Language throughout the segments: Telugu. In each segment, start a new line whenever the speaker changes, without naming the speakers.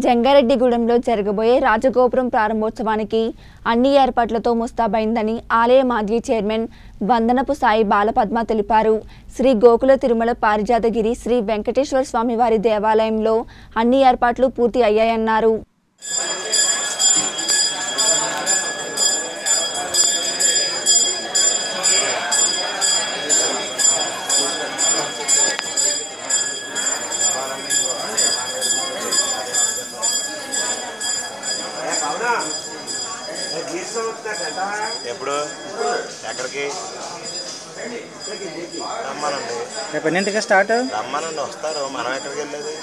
జంగారెడ్డిగూడెంలో జరగబోయే రాజగోపురం ప్రారంభోత్సవానికి అన్ని ఏర్పాట్లతో ముస్తాబైందని ఆలయ మాజీ చైర్మన్ వందనపు సాయి బాలపద్మ తెలిపారు శ్రీ గోకుల తిరుమల పారిజాతగిరి శ్రీ వెంకటేశ్వర స్వామి వారి దేవాలయంలో అన్ని ఏర్పాట్లు పూర్తి అయ్యాయన్నారు
ఎప్పుడు ఎక్కడికి రమ్మనండి
రేపు ఎన్నింటికి స్టార్ట్
రమ్మనండి వస్తారు మనం ఎక్కడికి వెళ్ళేది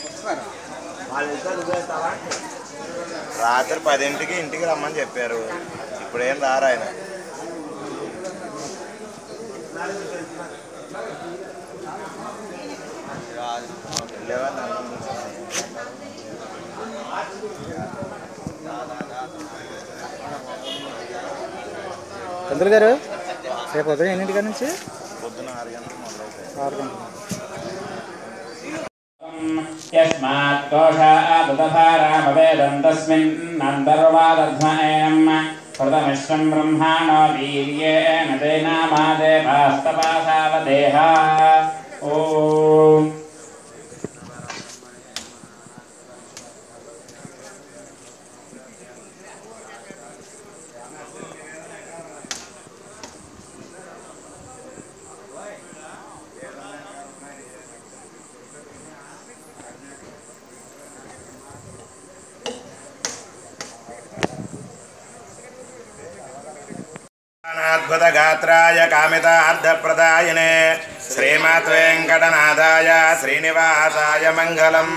రాత్రి పదింటికి ఇంటికి రమ్మని చెప్పారు ఇప్పుడు ఏం రారు ఆయన వెళ్ళేవాళ్ళు
చంద్రులు గారు రేపు ఉదయం ఎన్నింటికి నుంచి
పొద్దున ఆరు గంటలకు మొదలవుతాయి
ఆరు గంటలు
यस्मात् कोशादुदधारामवेदं तस्मिन्नन्तर्वादध्मयम् कृतमिश्रं ब्रह्माणो वीर्येण तेनामादेवास्तपासावदेह ॐ
అద్భుత గాత్రాయ కామితార్థప్రదాయనే శ్రీమత్ వెంకటనాథాయ శ్రీనివాసాయ మంగళం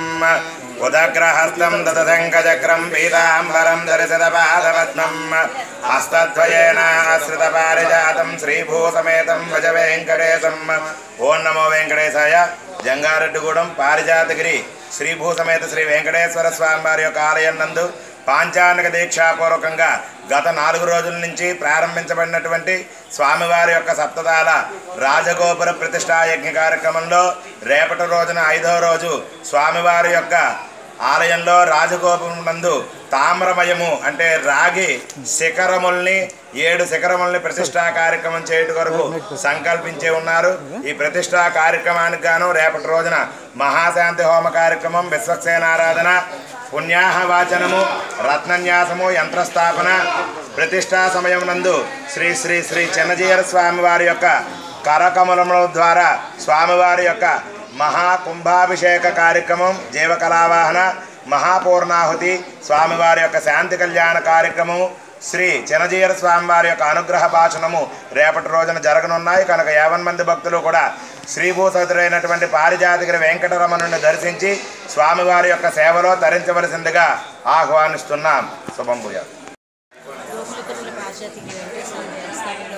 ఉదగ్రహస్తం దతశంఖచక్రం పీతాంబరం ధరిసద పాదపద్మం హస్తద్వయేన ఆశ్రిత పారిజాతం శ్రీభూసమేతం భజ వెంకటేశం ఓం నమో వెంకటేశాయ జంగారెడ్డిగూడెం పారిజాతగిరి శ్రీభూసమేత శ్రీ వెంకటేశ్వర స్వామి వారి యొక్క ఆలయం నందు పాంచానిక దీక్షాపూర్వకంగా గత నాలుగు రోజుల నుంచి ప్రారంభించబడినటువంటి స్వామివారి యొక్క సప్తదాల రాజగోపుర ప్రతిష్టా యజ్ఞ కార్యక్రమంలో రేపటి రోజున ఐదవ రోజు స్వామివారి యొక్క ఆలయంలో రాజగోపురం నందు తామ్రమయము అంటే రాగి శిఖరముల్ని ఏడు శిఖరముల్ని ప్రతిష్టా కార్యక్రమం చేయట కొరకు సంకల్పించి ఉన్నారు ఈ ప్రతిష్టా కార్యక్రమానికి గాను రేపటి రోజున మహాశాంతి హోమ కార్యక్రమం విశ్వక్సేనారాధన పుణ్యాహ వాచనము రత్నన్యాసము యంత్రస్థాపన ప్రతిష్టా సమయం నందు శ్రీ శ్రీ శ్రీ చిన్నజీయర స్వామి వారి యొక్క కరకమలముల ద్వారా స్వామివారి యొక్క మహాకుంభాభిషేక కార్యక్రమం జీవకళావాహన మహాపూర్ణాహుతి స్వామివారి యొక్క శాంతి కళ్యాణ కార్యక్రమము శ్రీ చినజీయర స్వామివారి యొక్క అనుగ్రహ భాషణము రేపటి రోజున జరగనున్నాయి కనుక యావన్ మంది భక్తులు కూడా శ్రీభూసతుడైనటువంటి పారిజాతగిరి వెంకటరమణుని దర్శించి స్వామివారి యొక్క సేవలో తరించవలసిందిగా ఆహ్వానిస్తున్నాం శుభం భూయాలు
గోకులతిరుల పాశ్చాత్య వెంకటేశ్వర దేవస్థానంలో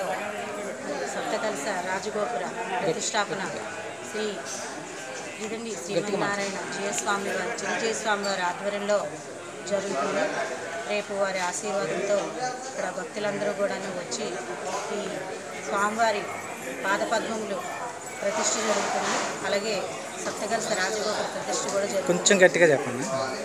సప్తకలస రాజగోపుర ప్రతిష్టాపన శ్రీ ఇదండి శ్రీమన్నారాయణ జయస్వామి వారి చిన్నజయ స్వామి వారి ఆధ్వర్యంలో జరుగుతుంది రేపు వారి ఆశీర్వాదంతో ఇక్కడ భక్తులందరూ కూడాను వచ్చి ఈ స్వామివారి పాదపద్మములు ప్రతిష్ఠ జరుగుతుంది అలాగే సప్తకలస రాజగోపుర ప్రతిష్ఠ కూడా జరుగుతుంది
కొంచెం గట్టిగా చెప్పండి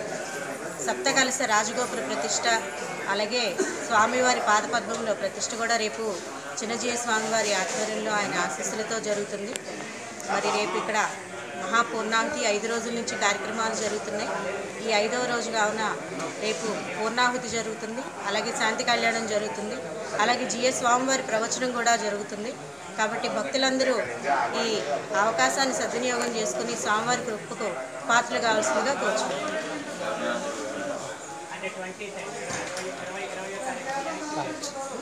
సప్తకలశ రాజగోపుర ప్రతిష్ట అలాగే స్వామివారి పాదపద్మంలో ప్రతిష్ట కూడా రేపు చిన్నజీయ స్వామివారి ఆధ్వర్యంలో ఆయన ఆశీస్సులతో జరుగుతుంది మరి రేపు ఇక్కడ మహాపూర్ణాహుతి ఐదు రోజుల నుంచి కార్యక్రమాలు జరుగుతున్నాయి ఈ ఐదవ రోజు కావున రేపు పూర్ణాహుతి జరుగుతుంది అలాగే శాంతి కళ్యాణం జరుగుతుంది అలాగే జిఎస్ స్వామివారి ప్రవచనం కూడా జరుగుతుంది కాబట్టి భక్తులందరూ ఈ అవకాశాన్ని సద్వినియోగం చేసుకుని స్వామివారి కృపకు పాత్రలు కావాల్సిందిగా కోరుచున్నాను